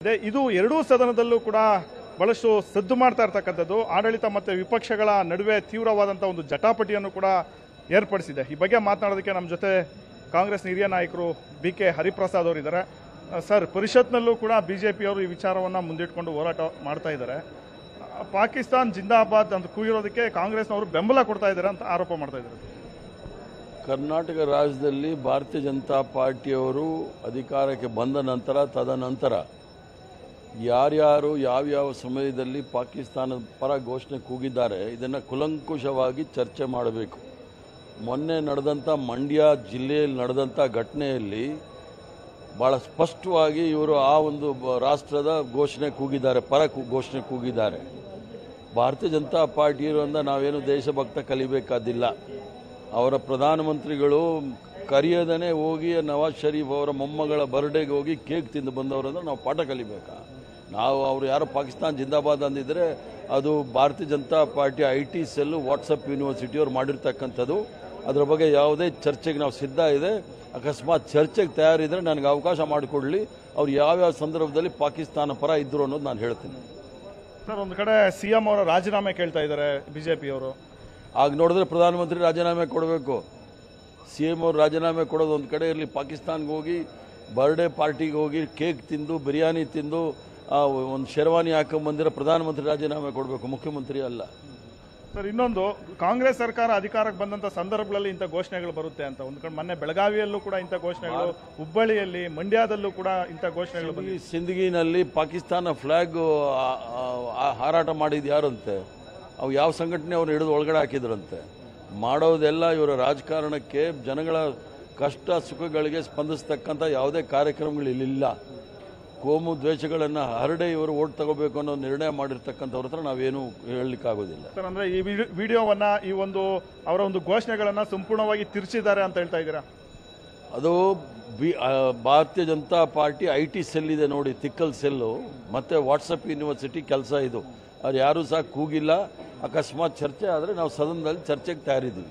they- ಇದು ಎರಡೂ ಸದನದಲ್ಲೂ ಕೂಡ ಬಹಳಷ್ಟು ಸದ್ದು ಮಾಡ್ತಾ ಇರ್ತಕ್ಕಂಥದ್ದು ಆಡಳಿತ ಮತ್ತು ವಿಪಕ್ಷಗಳ ನಡುವೆ ತೀವ್ರವಾದಂಥ ಒಂದು ಜಟಾಪಟಿಯನ್ನು ಕೂಡ ಏರ್ಪಡಿಸಿದೆ ಈ ಬಗ್ಗೆ ಮಾತನಾಡೋದಕ್ಕೆ ನಮ್ಮ ಜೊತೆ ಕಾಂಗ್ರೆಸ್ ಹಿರಿಯ ನಾಯಕರು ಬಿ ಕೆ ಹರಿಪ್ರಸಾದ್ ಅವರು ಇದ್ದಾರೆ ಆ, ಸರ್ ಪರಿಷತ್ನಲ್ಲೂ ಕೂಡ ಬಿ ಜೆ ಪಿಯವರು ಈ ವಿಚಾರವನ್ನು ಮುಂದಿಟ್ಕೊಂಡು ಹೋರಾಟ ಮಾಡ್ತಾ ಇದ್ದಾರೆ ಆ, ಪಾಕಿಸ್ತಾನ್ ಜಿಂದಾಬಾದ್ ಅಂತ ಕೂಗಿರೋದಕ್ಕೆ ಕಾಂಗ್ರೆಸ್ನವರು ಬೆಂಬಲ ಕೊಡ್ತಾ ಇದ್ದಾರೆ ಅಂತ ಆರೋಪ ಮಾಡ್ತಾ ಇದ್ದಾರೆ ಕರ್ನಾಟಕ ರಾಜ್ಯದಲ್ಲಿ ಭಾರತೀಯ ಜನತಾ ಪಾರ್ಟಿಯವರು ಅಧಿಕಾರಕ್ಕೆ ಬಂದ ನಂತರ ತದನಂತರ ಯಾರ್ಯಾರು ಯಾವ್ಯಾವ ಸಮಯದಲ್ಲಿ ಪಾಕಿಸ್ತಾನದ ಪರ ಘೋಷಣೆ ಕೂಗಿದ್ದಾರೆ ಇದನ್ನು ಕುಲಂಕುಷವಾಗಿ ಚರ್ಚೆ ಮಾಡಬೇಕು ಮೊನ್ನೆ ನಡೆದಂಥ ಮಂಡ್ಯ ಜಿಲ್ಲೆಯಲ್ಲಿ ನಡೆದಂಥ ಘಟನೆಯಲ್ಲಿ ಭಾಳ ಸ್ಪಷ್ಟವಾಗಿ ಇವರು ಆ ಒಂದು ಬ- ರಾಷ್ಟ್ರದ ಘೋಷಣೆ ಕೂಗಿದ್ದಾರೆ ಪರ ಕೂ- ಘೋಷಣೆ ಕೂಗಿದ್ದಾರೆ ಭಾರತೀಯ ಜನತಾ ಪಾರ್ಟಿಯಿಂದ ನಾವೇನು ದೇಶಭಕ್ತ ಕಲಿಬೇಕಾದಿಲ್ಲ ಅವರ ಪ್ರಧಾನಮಂತ್ರಿಗಳು ಕರೆಯದನೆ ಹೋಗಿ ನವಾಜ್ ಶರೀಫ್ ಅವರ ಮೊಮ್ಮಗಳ ಬರ್ಡೇಗೆ ಹೋಗಿ ಕೇಕ್ ತಿಂದು ಬಂದವರಂದ್ರೆ ನಾವು ಪಾಠ ಕಲಿಬೇಕಾ ನಾವು ಅವರು ಯಾರೋ ಪಾಕಿಸ್ತಾನ್ ಜಿಂದಾಬಾದ್ ಅಂದಿದ್ರೆ ಅದು Bharatiya Janata party IT cell WhatsApp ಯೂನಿವರ್ಸಿಟಿಯವ್ರು ಮಾಡಿರ್ತಕ್ಕಂಥದ್ದು ಅದರ ಬಗ್ಗೆ ಯಾವುದೇ ಚರ್ಚೆಗೆ ನಾವು ಸಿದ್ಧ ಇದೆ ಅಕಸ್ಮಾತ್ ಚರ್ಚೆಗೆ ತಯಾರಿದ್ರೆ ನನಗೆ ಅವಕಾಶ ಮಾಡಿಕೊಡ್ಲಿ ಅವ್ರು ಯಾವ್ಯಾವ ಸಂದರ್ಭದಲ್ಲಿ ಪಾಕಿಸ್ತಾನ ಪರ ಇದ್ರು ಅನ್ನೋದು ನಾನು ಹೇಳ್ತೀನಿ ಸರ್ ಒಂದು ಕಡೆ ಸಿ ಎಂ ಅವರ ರಾಜೀನಾಮೆ ಕೇಳ್ತಾ ಇದ್ದಾರೆ ಬಿಜೆಪಿಯವರು ಆಗ ನೋಡಿದ್ರೆ ಪ್ರಧಾನಮಂತ್ರಿ ರಾಜೀನಾಮೆ ಕೊಡಬೇಕು ಸಿ ಎಂ ಅವ್ರು ರಾಜೀನಾಮೆ ಕೊಡೋದು ಒಂದು ಕಡೆ ಇರಲಿ ಪಾಕಿಸ್ತಾನ್ಗೆ ಹೋಗಿ ಬರ್ಡೇ ಪಾರ್ಟಿಗೆ ಹೋಗಿ ಕೇಕ್ ತಿಂದು ಬಿರಿಯಾನಿ ತಿಂದು ಒಂದು ಶೆರ್ವಾನಿ ಹಾಕೊಂಬಂದಿರೋ ಪ್ರಧಾನಮಂತ್ರಿ ರಾಜೀನಾಮೆ ಕೊಡಬೇಕು ಮುಖ್ಯಮಂತ್ರಿ ಅಲ್ಲ ಸರ್ ಇನ್ನೊಂದು ಕಾಂಗ್ರೆಸ್ ಸರ್ಕಾರ ಅಧಿಕಾರಕ್ಕೆ ಬಂದಂತ ಸಂದರ್ಭಗಳಲ್ಲಿ ಇಂಥ ಘೋಷಣೆಗಳು ಬರುತ್ತೆ ಅಂತ ಒಂದು ಕಡೆ ಮೊನ್ನೆ ಬೆಳಗಾವಿಯಲ್ಲೂ ಕೂಡ ಇಂಥ ಘೋಷಣೆಗಳು ಹುಬ್ಬಳ್ಳಿಯಲ್ಲಿ ಮಂಡ್ಯದಲ್ಲೂ ಕೂಡ ಇಂಥ ಘೋಷಣೆಗಳು ಬಂದಿದೆ ಈ ಸಿಂದಗಿನಲ್ಲಿ ಪಾಕಿಸ್ತಾನ ಫ್ಲಾಗ್ ಹಾರಾಟ ಮಾಡಿದ್ದು ಯಾರಂತೆ ಅವು ಯಾವ ಸಂಘಟನೆ ಅವ್ರು ಹಿಡಿದು ಒಳಗಡೆ ಹಾಕಿದ್ರಂತೆ ಮಾಡೋದೆಲ್ಲ ಇವರ ರಾಜಕಾರಣಕ್ಕೆ ಜನಗಳ ಕಷ್ಟ ಸುಖಗಳಿಗೆ ಸ್ಪಂದಿಸ್ತಕ್ಕಂಥ ಯಾವುದೇ ಕಾರ್ಯಕ್ರಮಗಳು ಇಲ್ಲಿಲ್ಲ ಕೋಮು ದ್ವೇಷಗಳನ್ನು ಹರಡೆ ಇವರು ಓಟ್ ತಗೋಬೇಕು ಅನ್ನೋ ನಿರ್ಣಯ ಮಾಡಿರ್ತಕ್ಕಂಥವ್ರ ಹತ್ರ ನಾವೇನು ಹೇಳಲಿಕ್ಕಾಗೋದಿಲ್ಲ ಸರ್ ಅಂದ್ರೆ ಈ ವಿಡಿ- ವಿಡಿಯೋವನ್ನ ಈ ಒಂದು ಅವರ ಒಂದು ಘೋಷಣೆಗಳನ್ನ ಸಂಪೂರ್ಣವಾಗಿ ತಿರ್ಚಿದ್ದಾರೆ ಅಂತ ಹೇಳ್ತಾ ಇದ್ದೀರಾ ಅದು ಬಿ ಆ, Bharatiya Janata party IT cell ಇದೆ ನೋಡಿ ತಿಕ್ಕಲ್ ಸೆಲ್ಲು ಮತ್ತೆ ವಾಟ್ಸಪ್ ಯೂನಿವರ್ಸಿಟಿ ಕೆಲಸ ಇದು ಅವ್ರು ಯಾರೂ ಸಹ ಕೂಗಿಲ್ಲ ಅಕಸ್ಮಾತ್ ಚರ್ಚೆ ಆದರೆ ನಾವು ಸದನದಲ್ಲಿ ಚರ್ಚೆಗೆ ತಯಾರಿದ್ದೀವಿ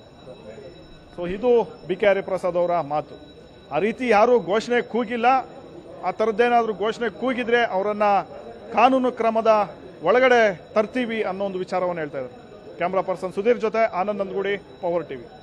ಸೊ ಇದು ಬಿ ಕೆ ಹರಿಪ್ರಸಾದ್ ಅವರ ಮಾತು ಆ ರೀತಿ ಯಾರು ಘೋಷಣೆ ಕೂಗಿಲ್ಲ ಆ ಥರದ್ದೇನಾದ್ರೂ ಘೋಷಣೆ ಕೂಗಿದ್ರೆ ಅವರನ್ನ ಕಾನೂನು ಕ್ರಮದ ಒಳಗಡೆ ತರ್ತೀವಿ ಅನ್ನೋ ಒಂದು ವಿಚಾರವನ್ನು ಹೇಳ್ತಾ ಇದ್ದಾರೆ ಕ್ಯಾಮ್ರಾ ಪರ್ಸನ್ ಸುಧೀರ್ ಜೊತೆ ಆನಂದ್ ನಂದಗುಡಿ ಪವರ್ ಟಿವಿ